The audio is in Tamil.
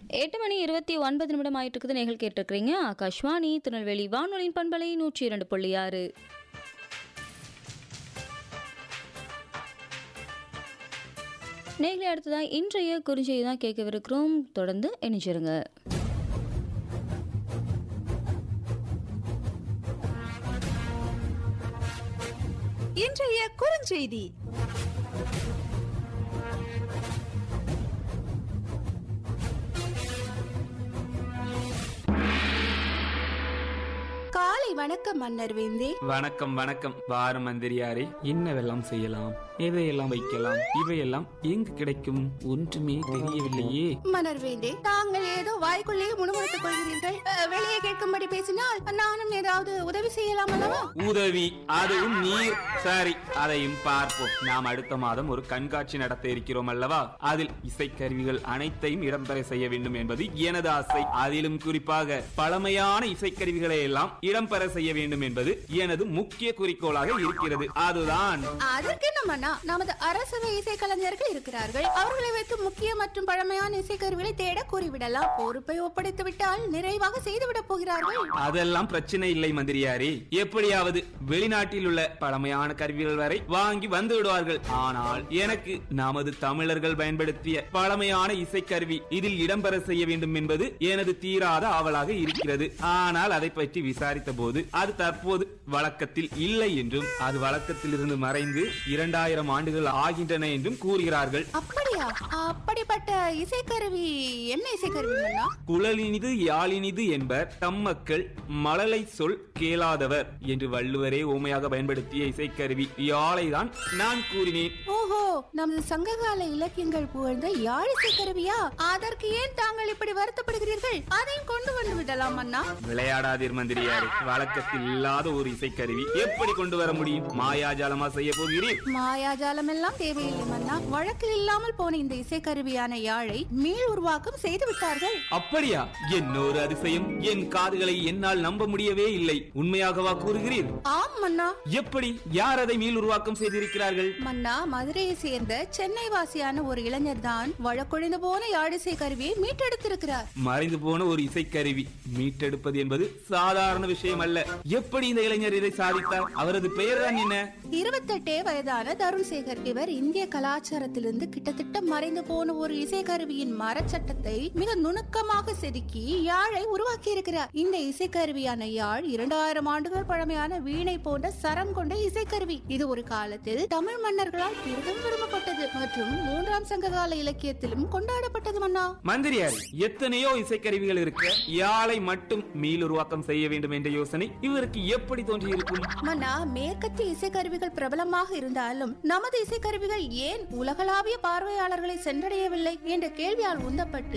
எட்டு மணி இருபத்தி ஒன்பது நிமிடம் ஆயிட்டு இருக்குது நேர்கள் கேட்டிருக்கிறீங்க ஆகாஷ்வாணி திருநெல்வேலி வானொலியின் பண்பலை நூற்றி இரண்டு புள்ளி ஆறு நேர்களை அடுத்ததான் இன்றைய குறிஞ்சியை தான் கேட்கவிருக்கிறோம் தொடர்ந்து இணைச்சிருங்க இன்றைய குறுஞ்செய்தி காலை வணக்கம் மன்னர் வேந்தே வணக்கம் வணக்கம் வார மந்திரியாரே என்னவெல்லாம் செய்யலாம் எதையெல்லாம் வைக்கலாம் இவையெல்லாம் எங்கு கிடைக்கும் ஒன்றுமே தெரியவில்லையே மன்னர் வேந்தே தாங்கள் ஏதோ வாய்க்குள்ளேயே முணுமுணுத்துக் கொள்கிறீர்கள் அஹ், வெளியே கேட்கும்படி பேசினால் நானும் ஏதாவது உதவி செய்யலாம் அல்லவா உதவி அதுவும் நீர் சரி அதையும் பார்ப்போம் நாம் அடுத்த மாதம் ஒரு கண்காட்சி நடத்த இருக்கிறோம் அல்லவா அதில் இசைக்கருவிகள் அனைத்தையும் இடம்பெற செய்ய வேண்டும் என்பது எனது ஆசை அதிலும் குறிப்பாக பழமையான இசைக்கருவிகளை எல்லாம் இடம்பெற செய்ய வேண்டும் என்பது எனது முக்கிய குறிக்கோளாக இருக்கிறது அதுதான் அதற்கு என்ன மன்னா நமது அரசவை இசைக்கலைஞர்கள் இருக்கிறார்கள் அவர்களை வைத்து முக்கிய மற்றும் பழமையான இசைக்கருவிகளை தேட கூறிவிடலாம் பொறுப்பை ஒப்படைத்து விட்டால் நிறைவாக செய்துவிடப் போகிறார்கள் அதெல்லாம் பிரச்சனை இல்லை மந்திரியாரே எப்படியாவது வெளிநாட்டில் உள்ள பழமையான கருவிகள் வரை வாங்கி வந்து விடுவார்கள் ஆனால் எனக்கு நமது தமிழர்கள் பயன்படுத்திய பழமையான இசைக்கருவி இதில் இடம்பெற செய்ய வேண்டும் என்பது எனது தீராத ஆவலாக இருக்கிறது ஆனால் அதை பற்றி விசாரித்த போது அது தற்போது வழக்கத்தில் இல்லை என்றும் அது வழக்கத்தில் இருந்து மறைந்து இரண்டாயிரம் ஆண்டுகள் ஆகின்றன என்றும் கூறுகிறார்கள் அப்படியா அப்படிப்பட்ட இசைக்கருவி என்ன இசைக்கருவி மன்னா குழலினிது யாழினிது என்பர் தம் மக்கள் மழலை சொல் கேளாதவர் என்று வள்ளுவரே ஓமையாக பயன்படுத்திய இசைக்கருவி யாழை தான் நான் கூறினேன் ஓஹோ நமது சங்ககால இலக்கியங்கள் புகழ்ந்த யாழ் இசைக்கருவியா அதற்கு ஏன் தாங்கள் இப்படி வருத்தப்படுகிறீர்கள் அதையும் கொண்டு வந்து விடலாம் அண்ணா விளையாடாதீர் மந்திரியாரே வழக்கத்தில் இல்லாத ஒரு இசைக்கருவி எப்படி கொண்டு வர முடியும் மாயாஜாலமா செய்ய போகிறீர் மாயாஜாலம் எல்லாம் தேவையில்லை மன்னா வழக்கில் இல்லாமல் போன இந்த இசைக்கருவியான யாழை மீள் உருவாக்கம் செய்து விட்டார்கள் அப்படியா என்னொரு அதிசயம் என் காதுகளை என்னால் நம்ப முடியவே இல்லை உண்மையாகவா கூறுகிறீர் ஆம் மன்னா எப்படி யார் அதை மீள் உருவாக்கம் செய்திருக்கிறார்கள் மன்னா மதுரையை சேர்ந்த சென்னை வாசியான ஒரு இளைஞர் தான் வழக்கொழிந்து போன யாழிசை கருவியை மீட்டெடுத்திருக்கிறார் மறைந்து போன ஒரு இசைக்கருவி மீட்டெடுப்பது என்பது சாதாரண விஷயம் அல்ல எப்படி இந்த இளைஞர் இதை சாதித்தார் அவரது பெயர் தான் என்ன இருபத்தெட்டே வயதான தருண் சேகர் இவர் இந்திய கலாச்சாரத்திலிருந்து கிட்டத்தட்ட மறைந்து போன ஒரு இசைக்கருவியின் மரச்சட்டத்தை மிக நுணுக்கமாக செதுக்கி யாழை உருவாக்கி இருக்கிறார் இந்த இசைக்கருவியான யாழ் இரண்டாயிரம் ஆண்டுகள் பழமையான வீணை போன்ற சரம் கொண்ட இசைக்கருவி இது ஒரு காலத்தில் தமிழ் மன்னர்களால் பெரிதும் விரும்பப்பட்டது மற்றும் மூன்றாம் சங்ககால இலக்கியத்திலும் கொண்டாடப்பட்டது மன்னா மந்திரியார் எத்தனையோ இசைக்கருவிகள் இருக்க யாழை மட்டும் மீள் உருவாக்கம் செய்ய வேண்டும் என்ற யோசனை இவருக்கு எப்படி தோன்றியிருக்கும் மன்னா மேற்கத்திய இசைக்கருவிகள் பிரபலமாக இருந்தாலும் நமது இசைக்கருவிகள் ஏன் உலகளாவிய பார்வையாளர்களை சென்றடையவில்லை என்ற கேள்வியால் உந்தப்பட்டு